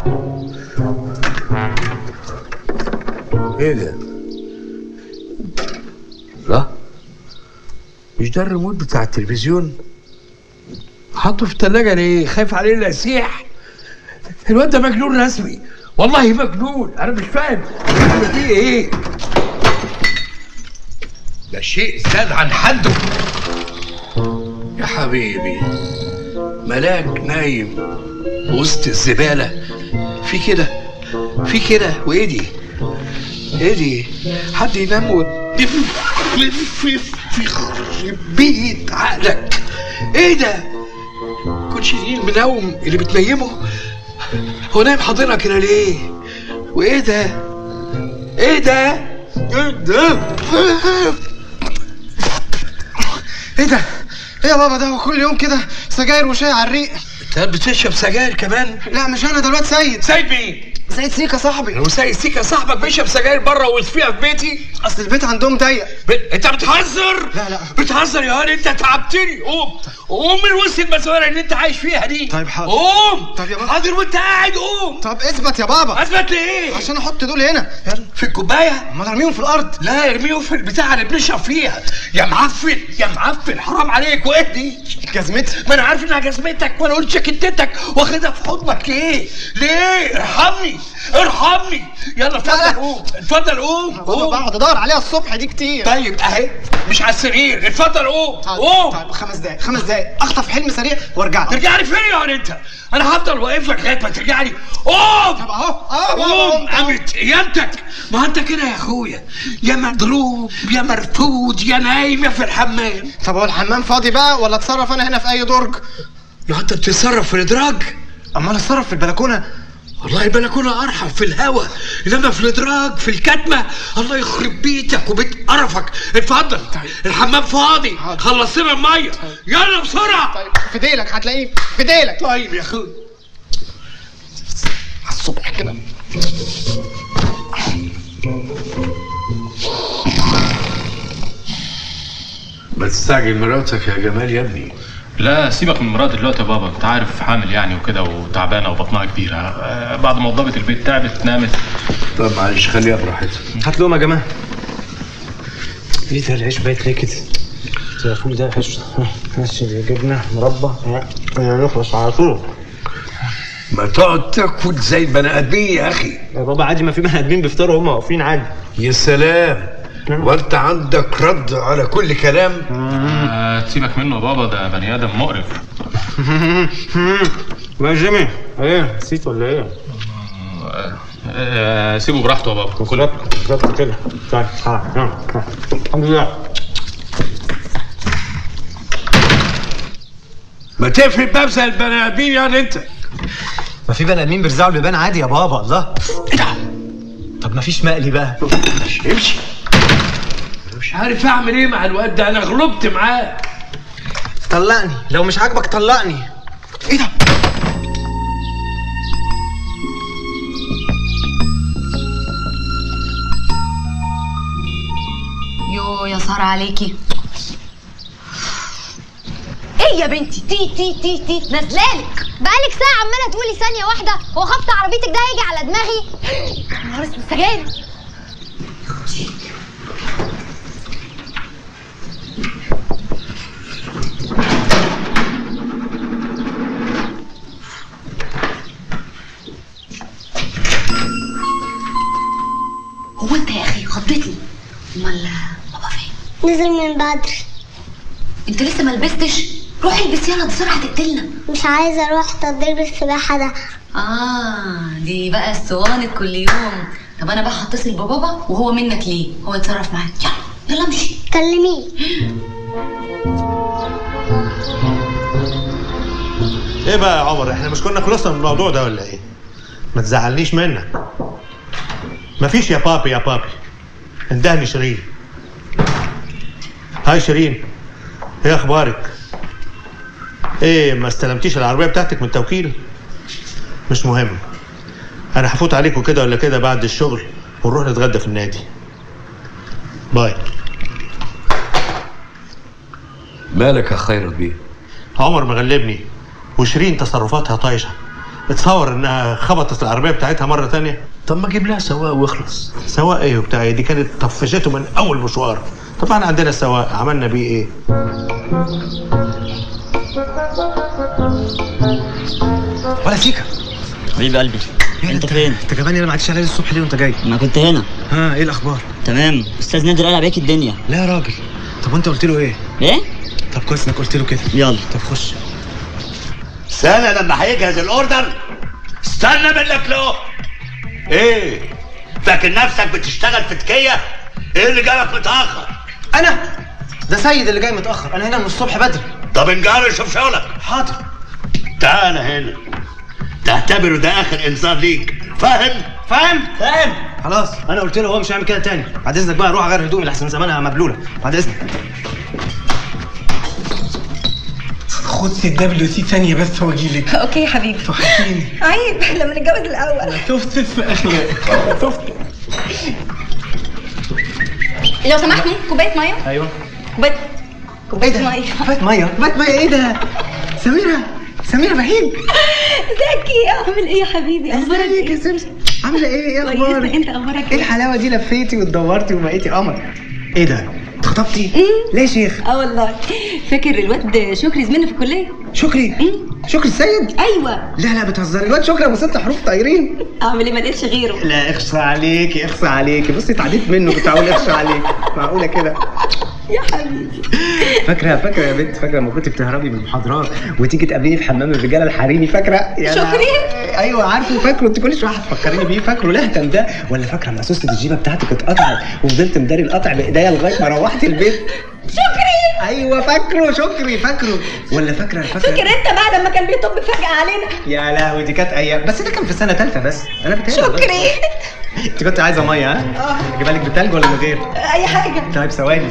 ايه ده؟ لا مش ده الريموت بتاع التلفزيون؟ حطه في التلاجة ليه؟ خايف عليه لا يسيح الواد ده مجنون رسمي والله مجنون انا مش فاهم الفيلم دي ايه؟ ده شيء زاد عن حده يا حبيبي ملاك نايم وسط الزبالة في كده في كده وايه دي؟ ايه دي؟ حد ينام و في في في بيت عقلك ايه ده؟ كنتش دي المنوم اللي بتنيمه هو نايم حاضنها كده ليه؟ وايه ده؟ ايه ده؟ ايه ده؟ ايه ده؟ ايه يا بابا ده هو كل يوم كده سجاير وشاي على الريق انت بتشرب سجاير كمان؟ لا مش انا ده الواد سيد سيد مين؟ سيد سيكا صاحبي لو سيد سيكا صاحبك بيشرب سجاير بره ويطفيها في بيتي اصل البيت عندهم ضيق ب... انت بتهزر؟ لا، لا. بتهزر يا هاني انت تعبتني قوم قوم من وسط المسؤولية اللي انت عايش فيها دي طيب حاضر. قوم طب يا بابا. حاضر وانت قاعد قوم طب اثبت يا بابا اثبت ليه؟ عشان احط دول هنا في الكوبايه امال ارميهم في الارض لا ارميهم في البتاعه اللي بنشرب فيها يا معفن يا معفن حرام عليك واهدي جزمتي ما انا عارف انها جزمتك وانا قلت شكتتك واخدها في حضنك ليه؟ ليه؟ ارحمني ارحمني يلا اتفضل لا. قوم اتفضل قوم بابا قوم بقعد ادور عليها الصبح دي كتير طيب اهي مش على السرير اتفضل قوم طيب, قوم طيب خمس دقايق خمس دقايق اخطف حلم سريع وارجع لك ترجع لي فين يا ولد انت؟ انا هفضل واقف لك لغايه ما ترجع لي قوم طب اهو اه بابا قوم قمت أهو. قامت قيامتك ما انت كده يا اخويا يا مضروب يا مرفوض يا نايم يا في الحمام طب هو الحمام فاضي بقى ولا اتصرف انا هنا في اي درج يا انت بتتصرف في الادراج امال اتصرف في البلكونه والله البلكونه ارحم في الهوا انما في الادراج في الكتمه الله يخرب بيتك وبيت قرفك اتفضل الحمام فاضي حاضر. خلص لنا الميه يلا بسرعه طيب في ديلك هتلاقيه في ديلك طيب يا اخويا على الصبح كده ما تستعجل مراتك يا جمال يا ابني لا سيبك من مراد دلوقتي يا بابا انت عارف حامل يعني وكده وتعبانه وبطنها كبيره آه، بعد ما وضبت البيت تعبت نامت طب معلش خليها براحتها هات لهم يا جماعه ايه ده العيش بايت ليه كده؟ ده الفول ده عيش ماشي جبنه مربى يعني نخلص على طول ما تقعد تاكل زي البني ادمين يا اخي يا بابا عادي ما في بني ادمين بيفطروا هم واقفين عادي يا سلام وانت عندك رد على كل كلام آه، سيبك منه يا بابا ده بني ادم مقرف ما جيمي ايه نسيت ولا ايه؟ آه، سيبه براحته يا بابا كل بالظبط بالظبط كده طيب ها ها ها. الحمد لله ما تقفل الباب زي البني ادمين يعني انت ما في بني ادمين بيرزعوا اللبان عادي يا بابا الله ايه ده طب ما فيش مقلي بقى امشي امشي أنا مش عارف اعمل ايه مع الواد ده انا غلبت معاه طلقني لو مش عاجبك طلقني ايه ده يو يا سارة عليكي ايه يا بنتي تي تي تي تي نازلالك بقالك ساعة عمالة تقولي ثانية واحدة هو خبط عربيتك ده هيجي على دماغي نهار اسود سجاير هو انت يا اخي خضتني امال بابا فين نزل من بدري انت لسه ما لبستش روح البس يلا بسرعه هتقتلنا مش عايزة اروح تدريب السباحة ده اه دي بقى الصوانت كل يوم طب انا بقى هتصل ببابا وهو منك ليه هو يتصرف معاك يلا يلا امشي كلميه ايه بقى يا عمر احنا مش كنا خلصنا من الموضوع ده ولا ايه ما تزعلنيش منك مفيش يا بابي يا بابي اندهني شيرين هاي شيرين ايه اخبارك ايه ما استلمتيش العربيه بتاعتك من التوكيل مش مهم انا هفوت عليكم كده ولا كده بعد الشغل ونروح نتغدى في النادي باي مالك يا خيرت بيه عمر مغلبني وشيرين تصرفاتها طايشه اتصور انها خبطت العربيه بتاعتها مره تانية طب ما اجيب لها سواق واخلص سواق ايه وبتاع إيه؟ دي كانت طفشته من اول مشوار طبعا عندنا سواق عملنا بيه ايه ولا سيكا حبيب قلبي انت فين؟ انت كمان انا ما عدتش عليا الصبح ليه وانت جاي ما كنت هنا ها ايه الاخبار تمام استاذ نادر قال عليك الدنيا لا يا راجل طب وانت قلت له ايه ايه؟ طب كويس انك قلت له كده يلا طب خش سنة لما هيجهز الاوردر استنى منك له ايه فاكر نفسك بتشتغل في تكية ايه اللي جابك متأخر انا ده سيد اللي جاي متاخر انا هنا من الصبح بدري طب انجار شوف شغلك حاضر تعال هنا تعتبره ده اخر انذار ليك فاهم فاهم فاهم خلاص انا قلت له هو مش هيعمل كده تاني بعد اذنك بقى روح غير هدومي لحسن زمانها مبلوله بعد اذنك خد سي دبليو سي ثانية بس واجي لك اوكي يا حبيبي توحشيني عيب لما نتجوز الاول شفت في اخلاق شفت لو سمحت ممكن كوبايه ميه ايوه كوبايه ايه كوبايه ده ميه فات ميه فات ميه ايه ده سميره سميره بهيج زكي اعمل ايه يا حبيبي اخبارك ازيك يا ايه سمسم عامله ايه ايه كويسه اخبارك انت اخبارك ايه ايه الحلاوه دي لفيتي واتدورتي وبقيتي قمر ايه ده اتخطبتي ليه يا شيخ اه والله فاكر الواد شكري زميلنا في الكليه شكري شكري السيد ايوه لا لا بتهزري الواد شكري ابو ست حروف طايرين اعمل ايه ما لقيتش غيره لا اخصى عليكي اخصى عليكي بصي اتعديت منه كنت هقول اخصى عليكي معقوله كده يا حبيبي فاكره فاكره يا بنت فاكره لما كنت بتهربي من المحاضرات وتيجي تقابليني في حمام الرجاله الحريمي فاكره يا شكري؟ لهوي. ايوه عارفه فاكره انت كل شويه هتفكريني بيه فاكره لهتم ده ولا فاكره لما سوسه الجيبه بتاعتك اتقطعت وفضلت مداري القطع بايديا لغايه ما روحت البيت شكري ايوه فاكره شكري فاكره ولا فاكره فاكره فاكر انت بعد ما كان بيطب فجاه علينا يا لهوي دي كانت ايام بس ده كان في سنه ثالثه بس انا بتهيألي شكري انت كنت عايزه ميه ها؟ اجيبها لك بتلج ولا من غير؟ اي حاجه طيب ثواني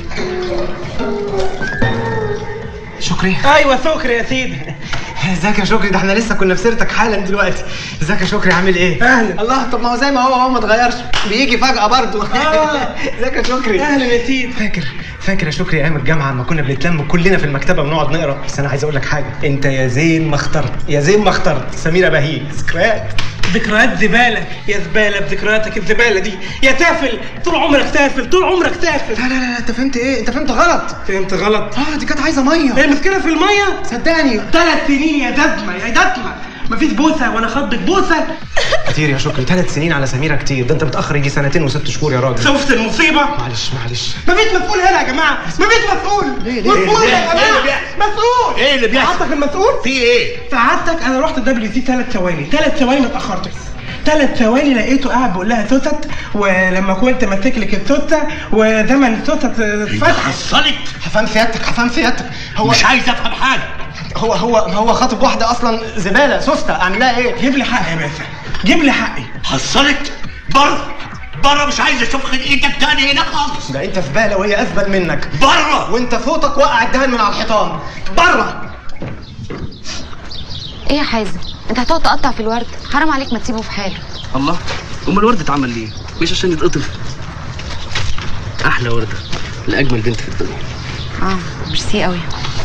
شكري ايوه سكر يا سيدي ازيك يا شكري ده احنا لسه كنا في سيرتك حالا دلوقتي ازيك يا شكري عامل ايه أهلا. الله طب ما هو زي ما هو هو ما اتغيرش بيجي فجأة برضه آه. ازيك يا شكري اهلا يا سيدي فاكر فاكر يا شكري ايام الجامعه لما كنا بنتلم كلنا في المكتبه ونقعد نقرا بس انا عايز اقول لك حاجه انت يا زين ما اخترت يا زين ما اخترت سميره بهيج ذكريات ذكريات زبالة يا زبالة بذكرياتك الزبالة دي يا تافل طول عمرك تافل طول عمرك تافل لا لا لا انت فهمت ايه انت فهمت غلط فهمت غلط اه دي كانت عايزه ميه المشكلة في المية صدقني ثلاث سنين يا دزمة يا دزمة مفيش بوسة وانا خضك بوسة كتير يا شكري ثلاث سنين على سميره كتير ده انت متاخر يجي سنتين وست شهور يا راجل شفت المصيبة معلش معلش مفيش مسؤول هنا يا جماعة مفيش مسؤول ليه- ليه- مسؤول ليه- يا ليه اللي جماعة بيحصل؟ مسؤول ايه اللي بيحصل؟ سعادتك المسؤول في ايه؟ سعادتك انا رحت دبليو سي ثلاث ثواني ثلاث ثواني ما اتاخرتش ثلاث ثواني لقيته قاعد بيقول لها توتت ولما كنت ماسك لك التوته وزمن التوته اتفتح حصلت هفهم سيادتك هفهم سيادتك هو مش عايز افهم حاجة هو هو هو خاطب واحده اصلا زباله سوسته اعمل لها ايه جيب لي حقي يا باشا جيب لي حقي حصلت بره بره مش عايز اشوف خلقتك تاني هنا خالص ده انت في بالة وهي اثبل منك بره وانت فوتك وقع الدهن من على الحيطان بره ايه يا حازم انت هتقعد تقطع في الورد حرام عليك ما تسيبه في حاله الله امال الورد اتعمل ليه مش عشان يتقطف احلى ورده لاجمل بنت في الدنيا اه ميرسي قوي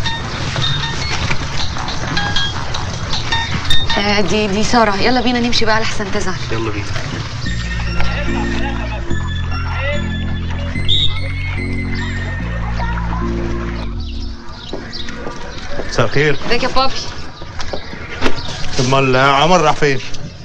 آه دي دي ساره يلا بينا نمشي بقى لحسن تزعل يلا بينا مساء الخير ازيك يا بابي امال عمر راح فين؟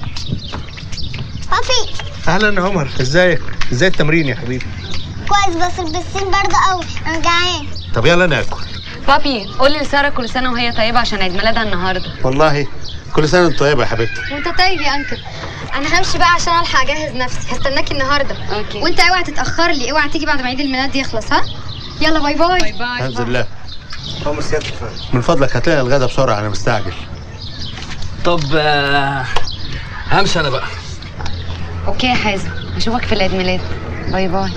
بابي اهلا يا عمر ازيك؟ ازاي التمرين يا حبيبي؟ كويس بس البسين برضه قوي انا جعان طب يلا ناكل بابي قولي لساره كل سنه وهي طيبه عشان عيد ميلادها النهارده والله كل سنه وانت طيبه يا حبيبتي وانت طيب يا انكل انا همشي بقى عشان الحق اجهز نفسي هستناكي النهارده اوكي. وانت اوعى تتاخر لي اوعى تيجي بعد ما عيد الميلاد يخلص ها يلا باي باي باي باي الحمد لله من فضلك هتلاقي الغدا بسرعه انا مستعجل طب آه، همشي انا بقى اوكي يا حازم اشوفك في العيد ميلاد باي باي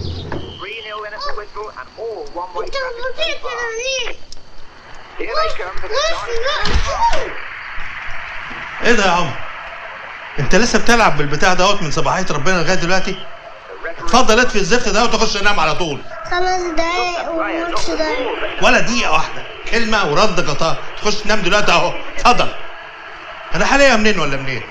انت بتذاكر ليه؟ ايه ده يا عمر؟ انت لسه بتلعب بالبتاع دوت من صباحيه ربنا لغايه دلوقتي؟ اتفضل اطفي الزفت ده وتخش تنام على طول خمس دقايق والماتش ده ولا دقيقه واحده كلمه ورد غطاء تخش تنام دلوقتي اهو اتفضل انا حاليا منين ولا منين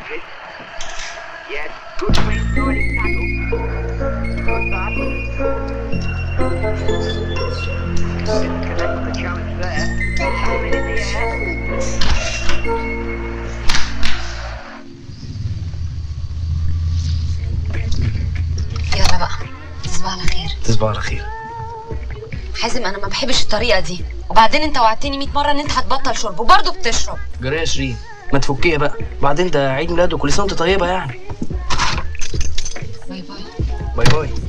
يلا بقى تصبح على خير تصبح على خير حازم انا ما بحبش الطريقه دي وبعدين انت وعدتني 100 مره ان انت هتبطل شرب وبرضه بتشرب جري يا شيرين ما تفكيها بقى بعدين ده عيد ميلاد وكل سنه وانت طيبه يعني باي باي باي باي